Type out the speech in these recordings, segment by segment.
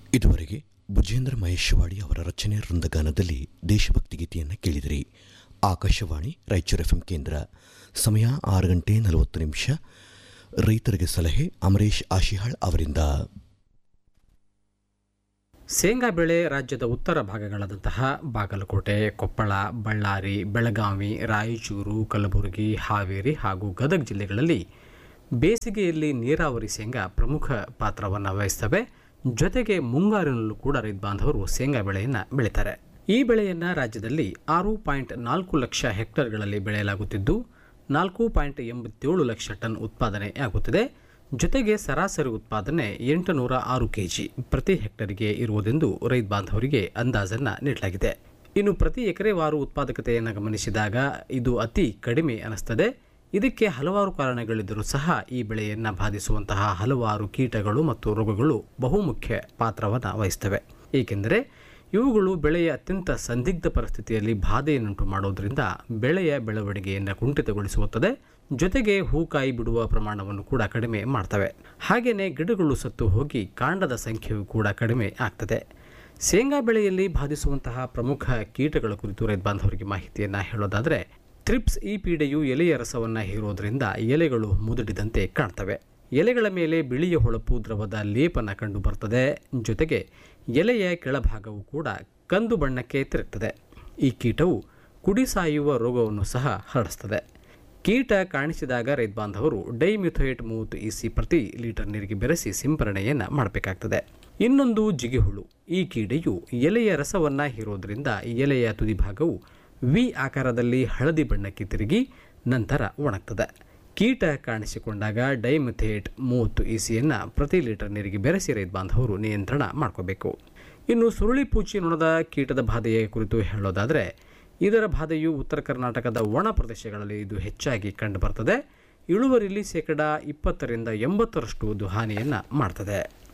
ಇದುವರೆಗೆ ಭುಜೇಂದ್ರ ಮಹೇಶ್ವಾಡಿ ಅವರ ರಚನೆ ವೃಂದಗಾನದಲ್ಲಿ ದೇಶಭಕ್ತಿ ಗೀತೆಯನ್ನು ಕೇಳಿದಿರಿ ಆಕಾಶವಾಣಿ ರಾಯಚೂರು ಎಫ್ಎಂ ಕೇಂದ್ರ ಸಮಯ ಆರು ಗಂಟೆ ನಲವತ್ತು ನಿಮಿಷ ರೈತರಿಗೆ ಸಲಹೆ ಅಮರೇಶ್ ಆಶಿಹಾಳ್ ಅವರಿಂದ ಶೇಂಗಾ ಬೆಳೆ ರಾಜ್ಯದ ಉತ್ತರ ಭಾಗಗಳಾದಂತಹ ಬಾಗಲಕೋಟೆ ಕೊಪ್ಪಳ ಬಳ್ಳಾರಿ ಬೆಳಗಾವಿ ರಾಯಚೂರು ಕಲಬುರಗಿ ಹಾವೇರಿ ಹಾಗೂ ಗದಗ ಜಿಲ್ಲೆಗಳಲ್ಲಿ ಬೇಸಿಗೆಯಲ್ಲಿ ನೀರಾವರಿ ಶೇಂಗಾ ಪ್ರಮುಖ ಪಾತ್ರವನ್ನು ವಹಿಸ್ತವೆ ಜೊತೆಗೆ ಮುಂಗಾರಿನಲ್ಲೂ ಕೂಡ ರೈತ ಬಾಂಧವರು ಶೇಂಗಾ ಬೆಳೆಯನ್ನು ಬೆಳೀತಾರೆ ಈ ಬೆಳೆಯನ್ನು ರಾಜ್ಯದಲ್ಲಿ ಆರು ಪಾಯಿಂಟ್ ನಾಲ್ಕು ಲಕ್ಷ ಹೆಕ್ಟರ್ಗಳಲ್ಲಿ ಬೆಳೆಯಲಾಗುತ್ತಿದ್ದು ನಾಲ್ಕು ಪಾಯಿಂಟ್ ಎಂಬತ್ತೇಳು ಲಕ್ಷ ಟನ್ ಉತ್ಪಾದನೆ ಆಗುತ್ತಿದೆ ಜೊತೆಗೆ ಸರಾಸರಿ ಉತ್ಪಾದನೆ ಎಂಟು ನೂರ ಆರು ಕೆಜಿ ಪ್ರತಿ ಹೆಕ್ಟರ್ಗೆ ಇರುವುದೆಂದು ರೈತ ಬಾಂಧವರಿಗೆ ಅಂದಾಜನ್ನು ನೀಡಲಾಗಿದೆ ಇನ್ನು ಪ್ರತಿ ಎಕರೆವಾರು ಉತ್ಪಾದಕತೆಯನ್ನು ಗಮನಿಸಿದಾಗ ಇದು ಅತಿ ಕಡಿಮೆ ಅನಿಸ್ತದೆ ಇದಕ್ಕೆ ಹಲವಾರು ಕಾರಣಗಳಿದ್ದರೂ ಸಹ ಈ ಬೆಳೆಯನ್ನು ಬಾಧಿಸುವಂತಹ ಹಲವಾರು ಕೀಟಗಳು ಮತ್ತು ರೋಗಗಳು ಬಹುಮುಖ್ಯ ಪಾತ್ರವನ್ನು ವಹಿಸ್ತವೆ ಏಕೆಂದರೆ ಇವುಗಳು ಬೆಳೆಯ ಅತ್ಯಂತ ಸಂದಿಗ್ಧ ಪರಿಸ್ಥಿತಿಯಲ್ಲಿ ಬಾಧೆಯನ್ನುಂಟು ಮಾಡೋದರಿಂದ ಬೆಳೆಯ ಬೆಳವಣಿಗೆಯನ್ನು ಕುಂಠಿತಗೊಳಿಸುತ್ತದೆ ಜೊತೆಗೆ ಹೂಕಾಯಿ ಬಿಡುವ ಪ್ರಮಾಣವನ್ನು ಕೂಡ ಕಡಿಮೆ ಮಾಡ್ತವೆ ಹಾಗೆಯೇ ಗಿಡಗಳು ಸತ್ತು ಹೋಗಿ ಕಾಂಡದ ಸಂಖ್ಯೆಯು ಕೂಡ ಕಡಿಮೆ ಆಗ್ತದೆ ಶೇಂಗಾ ಬೆಳೆಯಲ್ಲಿ ಬಾಧಿಸುವಂತಹ ಪ್ರಮುಖ ಕೀಟಗಳ ಕುರಿತು ರೈತ ಬಾಂಧವರಿಗೆ ಮಾಹಿತಿಯನ್ನು ಹೇಳೋದಾದರೆ ಥ್ರಿಪ್ಸ್ ಈ ಪೀಡೆಯು ಎಲೆಯ ರಸವನ್ನು ಹೀರೋದ್ರಿಂದ ಎಲೆಗಳು ಮುದುಡಿದಂತೆ ಕಾಣ್ತವೆ ಎಲೆಗಳ ಮೇಲೆ ಬಿಳಿಯ ಹೊಳಪು ದ್ರವದ ಲೇಪನ ಕಂಡು ಬರ್ತದೆ ಜೊತೆಗೆ ಎಲೆಯ ಕೆಳಭಾಗವು ಕೂಡ ಕಂದು ಬಣ್ಣಕ್ಕೆ ತಿರುಗ್ತದೆ ಈ ಕೀಟವು ಕುಡಿ ಸಾಯುವ ರೋಗವನ್ನು ಸಹ ಹರಡಿಸ್ತದೆ ಕೀಟ ಕಾಣಿಸಿದಾಗ ರೈತ ಬಾಂಧವರು ಡೈಮ್ಯುಥೋಯೇಟ್ ಮೂವತ್ತು ಇಸಿ ಪ್ರತಿ ಲೀಟರ್ ನೀರಿಗೆ ಬೆರೆಸಿ ಸಿಂಪರಣೆಯನ್ನು ಮಾಡಬೇಕಾಗ್ತದೆ ಇನ್ನೊಂದು ಜಿಗಿಹುಳು ಈ ಕೀಡೆಯು ಎಲೆಯ ರಸವನ್ನು ಹೀರೋದ್ರಿಂದ ಎಲೆಯ ತುದಿ ಭಾಗವು ವಿ ಆಕಾರದಲ್ಲಿ ಹಳದಿ ಬಣ್ಣಕ್ಕೆ ತಿರುಗಿ ನಂತರ ಒಣಗ್ತದೆ ಕೀಟ ಕಾಣಿಸಿಕೊಂಡಾಗ ಡೈಮಿಥೇಟ್ ಮೂವತ್ತು ಇಸಿಯನ್ನು ಪ್ರತಿ ಲೀಟರ್ ನೀರಿಗೆ ಬೆರೆಸಿ ರೈತ ಬಾಂಧವರು ನಿಯಂತ್ರಣ ಮಾಡ್ಕೋಬೇಕು ಇನ್ನು ಸುರುಳಿ ಪೂಚಿ ನೊಣದ ಕೀಟದ ಬಾಧೆಯ ಕುರಿತು ಹೇಳೋದಾದರೆ ಇದರ ಬಾಧೆಯು ಉತ್ತರ ಕರ್ನಾಟಕದ ಒಣ ಪ್ರದೇಶಗಳಲ್ಲಿ ಇದು ಹೆಚ್ಚಾಗಿ ಕಂಡುಬರ್ತದೆ ಇಳುವರಿಯಲ್ಲಿ ಶೇಕಡ ಇಪ್ಪತ್ತರಿಂದ ಎಂಬತ್ತರಷ್ಟು ಇದು ಹಾನಿಯನ್ನು ಮಾಡ್ತದೆ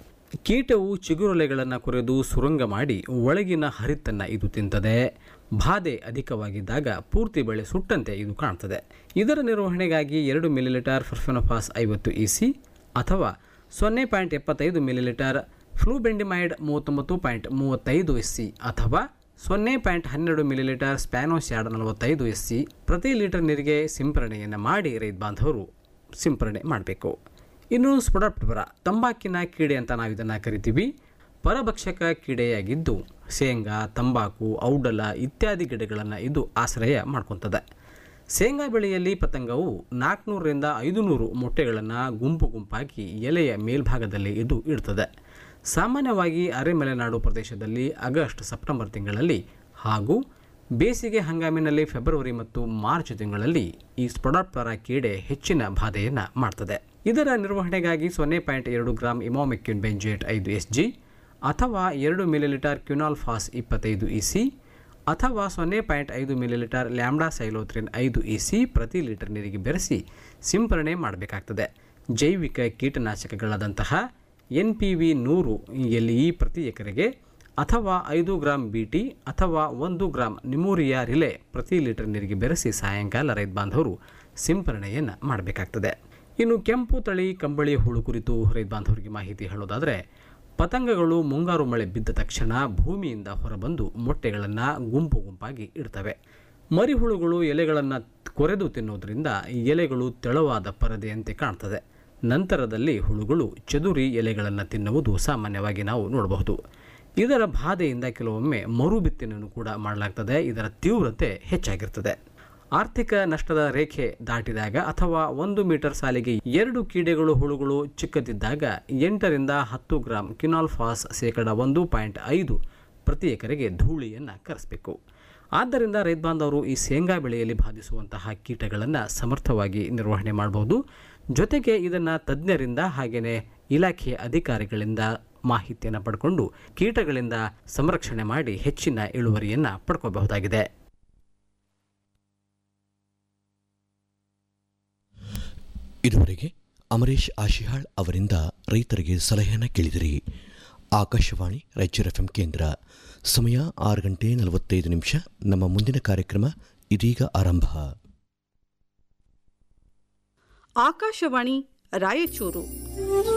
ಕೀಟವು ಚಿಗುರೊಲೆಗಳನ್ನು ಕೊರೆದು ಸುರಂಗ ಮಾಡಿ ಒಳಗಿನ ಹರಿತನ್ನು ಇದು ತಿಂತದೆ ಬಾಧೆ ಅಧಿಕವಾಗಿದ್ದಾಗ ಪೂರ್ತಿ ಬೆಳೆ ಸುಟ್ಟಂತೆ ಇದು ಕಾಣ್ತದೆ ಇದರ ನಿರ್ವಹಣೆಗಾಗಿ ಎರಡು ಮಿಲಿಲೀಟರ್ ಫರ್ಫೆನೋಫಾಸ್ ಐವತ್ತು ಇಸಿ ಅಥವಾ ಸೊನ್ನೆ ಪಾಯಿಂಟ್ ಎಪ್ಪತ್ತೈದು ಮಿಲಿಲೀಟರ್ ಫ್ಲೂಬೆಂಡಿಮೈಡ್ ಮೂವತ್ತೊಂಬತ್ತು ಪಾಯಿಂಟ್ ಮೂವತ್ತೈದು ಎಸ್ ಸಿ ಅಥವಾ ಸೊನ್ನೆ ಪಾಯಿಂಟ್ ಹನ್ನೆರಡು ಮಿಲಿಲೀಟರ್ ಸ್ಪ್ಯಾನೋಸ್ಯಾಡ್ ನಲವತ್ತೈದು ಎಸ್ ಸಿ ಪ್ರತಿ ಲೀಟರ್ ನೀರಿಗೆ ಸಿಂಪರಣೆಯನ್ನು ಮಾಡಿ ರೈತ ಬಾಂಧವರು ಸಿಂಪರಣೆ ಮಾಡಬೇಕು ಇನ್ನು ಸ್ಪೊಡಾಪ್ಟಬರ ತಂಬಾಕಿನ ಕೀಡೆ ಅಂತ ನಾವು ಇದನ್ನು ಕರಿತೀವಿ ಪರಭಕ್ಷಕ ಕೀಡೆಯಾಗಿದ್ದು ಶೇಂಗಾ ತಂಬಾಕು ಔಡಲ ಇತ್ಯಾದಿ ಗಿಡಗಳನ್ನು ಇದು ಆಶ್ರಯ ಮಾಡ್ಕೊತದೆ ಶೇಂಗಾ ಬೆಳೆಯಲ್ಲಿ ಪತಂಗವು ನಾಲ್ಕುನೂರರಿಂದ ಐದುನೂರು ಮೊಟ್ಟೆಗಳನ್ನು ಗುಂಪು ಗುಂಪಾಗಿ ಎಲೆಯ ಮೇಲ್ಭಾಗದಲ್ಲಿ ಇದು ಇಡ್ತದೆ ಸಾಮಾನ್ಯವಾಗಿ ಅರೆಮಲೆನಾಡು ಪ್ರದೇಶದಲ್ಲಿ ಆಗಸ್ಟ್ ಸೆಪ್ಟೆಂಬರ್ ತಿಂಗಳಲ್ಲಿ ಹಾಗೂ ಬೇಸಿಗೆ ಹಂಗಾಮಿನಲ್ಲಿ ಫೆಬ್ರವರಿ ಮತ್ತು ಮಾರ್ಚ್ ತಿಂಗಳಲ್ಲಿ ಈ ಸ್ಪೊಡಾಪ್ಟರ ಕೀಡೆ ಹೆಚ್ಚಿನ ಬಾಧೆಯನ್ನು ಮಾಡ್ತದೆ ಇದರ ನಿರ್ವಹಣೆಗಾಗಿ ಸೊನ್ನೆ ಪಾಯಿಂಟ್ ಎರಡು ಗ್ರಾಂ ಇಮೋಮೆಕ್ಯೂನ್ ಬೆಂಜೇಟ್ ಐದು ಎಸ್ ಜಿ ಅಥವಾ ಎರಡು ಮಿಲಿಲೀಟರ್ ಕ್ಯುನಾಲ್ ಫಾಸ್ ಇಪ್ಪತ್ತೈದು ಇ ಸಿ ಅಥವಾ ಸೊನ್ನೆ ಪಾಯಿಂಟ್ ಐದು ಮಿಲಿಲೀಟರ್ ಲ್ಯಾಂಬ್ಡಾ ಸೈಲೋತ್ರಿನ್ ಐದು ಇ ಸಿ ಪ್ರತಿ ಲೀಟರ್ ನೀರಿಗೆ ಬೆರೆಸಿ ಸಿಂಪರಣೆ ಮಾಡಬೇಕಾಗ್ತದೆ ಜೈವಿಕ ಕೀಟನಾಶಕಗಳಾದಂತಹ ಎನ್ ಪಿ ವಿ ನೂರು ಎಲ್ ಇ ಪ್ರತಿ ಎಕರೆಗೆ ಅಥವಾ ಐದು ಗ್ರಾಂ ಬಿ ಟಿ ಅಥವಾ ಒಂದು ಗ್ರಾಂ ನಿಮೂರಿಯಾ ರಿಲೆ ಪ್ರತಿ ಲೀಟರ್ ನೀರಿಗೆ ಬೆರೆಸಿ ಸಾಯಂಕಾಲ ರೈತ ಬಾಂಧವರು ಸಿಂಪರಣೆಯನ್ನು ಮಾಡಬೇಕಾಗ್ತದೆ ಇನ್ನು ಕೆಂಪು ತಳಿ ಕಂಬಳಿ ಹುಳು ಕುರಿತು ರೈತ ಬಾಂಧವರಿಗೆ ಮಾಹಿತಿ ಹೇಳೋದಾದರೆ ಪತಂಗಗಳು ಮುಂಗಾರು ಮಳೆ ಬಿದ್ದ ತಕ್ಷಣ ಭೂಮಿಯಿಂದ ಹೊರಬಂದು ಮೊಟ್ಟೆಗಳನ್ನು ಗುಂಪು ಗುಂಪಾಗಿ ಇಡ್ತವೆ ಮರಿಹುಳುಗಳು ಎಲೆಗಳನ್ನು ಕೊರೆದು ತಿನ್ನೋದ್ರಿಂದ ಎಲೆಗಳು ತೆಳುವಾದ ಪರದೆಯಂತೆ ಕಾಣ್ತದೆ ನಂತರದಲ್ಲಿ ಹುಳುಗಳು ಚದುರಿ ಎಲೆಗಳನ್ನು ತಿನ್ನುವುದು ಸಾಮಾನ್ಯವಾಗಿ ನಾವು ನೋಡಬಹುದು ಇದರ ಬಾಧೆಯಿಂದ ಕೆಲವೊಮ್ಮೆ ಮರು ಬಿತ್ತನೆಯನ್ನು ಕೂಡ ಮಾಡಲಾಗ್ತದೆ ಇದರ ತೀವ್ರತೆ ಹೆಚ್ಚಾಗಿರ್ತದೆ ಆರ್ಥಿಕ ನಷ್ಟದ ರೇಖೆ ದಾಟಿದಾಗ ಅಥವಾ ಒಂದು ಮೀಟರ್ ಸಾಲಿಗೆ ಎರಡು ಕೀಡೆಗಳು ಹುಳುಗಳು ಚಿಕ್ಕದಿದ್ದಾಗ ಎಂಟರಿಂದ ಹತ್ತು ಗ್ರಾಂ ಕಿನಾಲ್ಫಾಸ್ ಶೇಕಡ ಒಂದು ಪಾಯಿಂಟ್ ಐದು ಪ್ರತಿ ಎಕರೆಗೆ ಧೂಳಿಯನ್ನು ಕರೆಸಬೇಕು ಆದ್ದರಿಂದ ರೈತ ಬಾಂಧವರು ಈ ಶೇಂಗಾ ಬೆಳೆಯಲ್ಲಿ ಬಾಧಿಸುವಂತಹ ಕೀಟಗಳನ್ನು ಸಮರ್ಥವಾಗಿ ನಿರ್ವಹಣೆ ಮಾಡಬಹುದು ಜೊತೆಗೆ ಇದನ್ನು ತಜ್ಞರಿಂದ ಹಾಗೆಯೇ ಇಲಾಖೆಯ ಅಧಿಕಾರಿಗಳಿಂದ ಮಾಹಿತಿಯನ್ನು ಪಡ್ಕೊಂಡು ಕೀಟಗಳಿಂದ ಸಂರಕ್ಷಣೆ ಮಾಡಿ ಹೆಚ್ಚಿನ ಇಳುವರಿಯನ್ನು ಪಡ್ಕೋಬಹುದಾಗಿದೆ ಇದುವರೆಗೆ ಅಮರೇಶ್ ಆಶಿಹಾಳ್ ಅವರಿಂದ ರೈತರಿಗೆ ಸಲಹೆಯನ್ನು ಕೇಳಿದಿರಿ ಆಕಾಶವಾಣಿ ರಾಯಚೂರು ಎಫ್ ಕೇಂದ್ರ ಸಮಯ ಆರು ಗಂಟೆ ನಲವತ್ತೈದು ನಿಮಿಷ ನಮ್ಮ ಮುಂದಿನ ಕಾರ್ಯಕ್ರಮ ಇದೀಗ ಆರಂಭ ಆಕಾಶವಾಣಿ ರಾಯಚೂರು